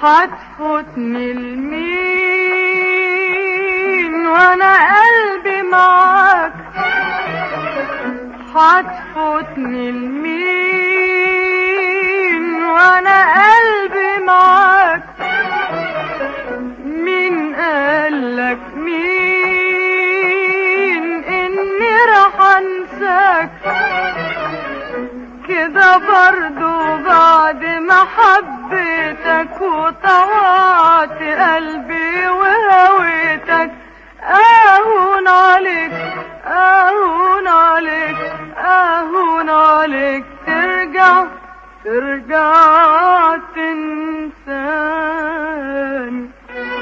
هتفوتني المين وانا قلبي معاك هتفوتني المين وانا قلبي معاك مين قالك مين اني راح انساك كده برضو بعد ما حبيتك وطوعت قلبي وهويتك اهون عليك اهون عليك اهون عليك ترجع ترجع تنساني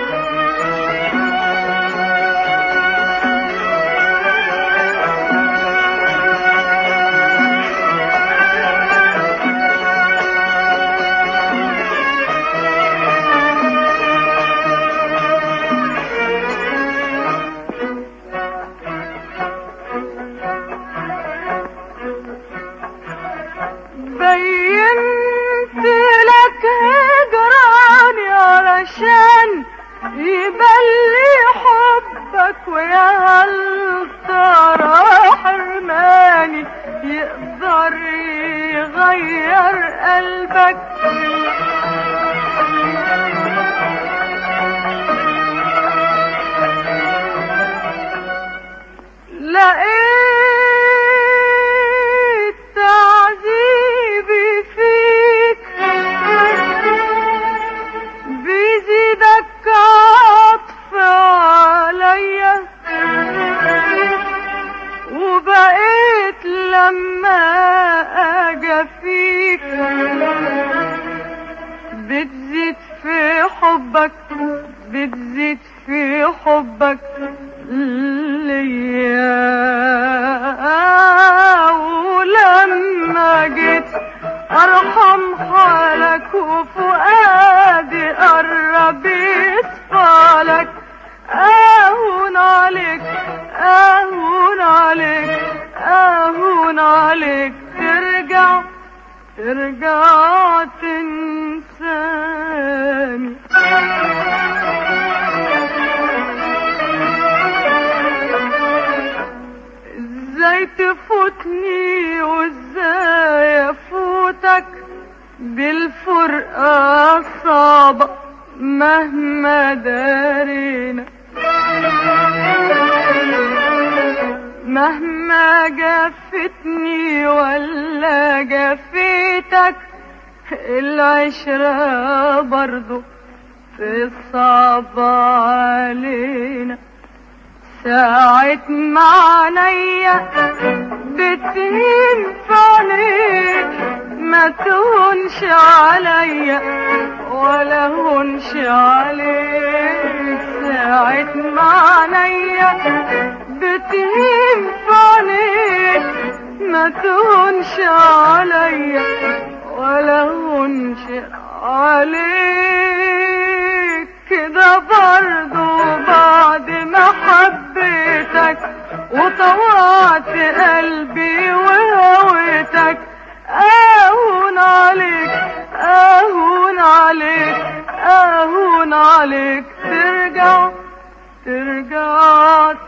بينت لك هجراني علشان يبلي حبك ويا هل ترى حرماني يقدر يغير قلبك لقيت تعذيبي فيك بيزيدك عطف عليا وبقيت لما اجي فيك بتزيد في حبك بتزيد في حبك ليا ولما جيت ارحم حالك وفؤادي قرب يصفالك اهون عليك اهون عليك اهون عليك ترجع ترجع تنساني ازاي تفوتني وازاي افوتك بالفرقة صعبة مهما دارينا مهما جفتني ولا جفيتك العشرة برضو تصعب علينا ساعة ما عينيا بتهين في عينيك ما تهونش عليا ولا هونش عليك ساعة ما عينيا بتهين في عينيك ما تهونش عليا ولا هونش عليك كده برضو بعد ما حبيتك وطوعت قلبي وهويتك اهون عليك اهون عليك اهون عليك ترجع ترجع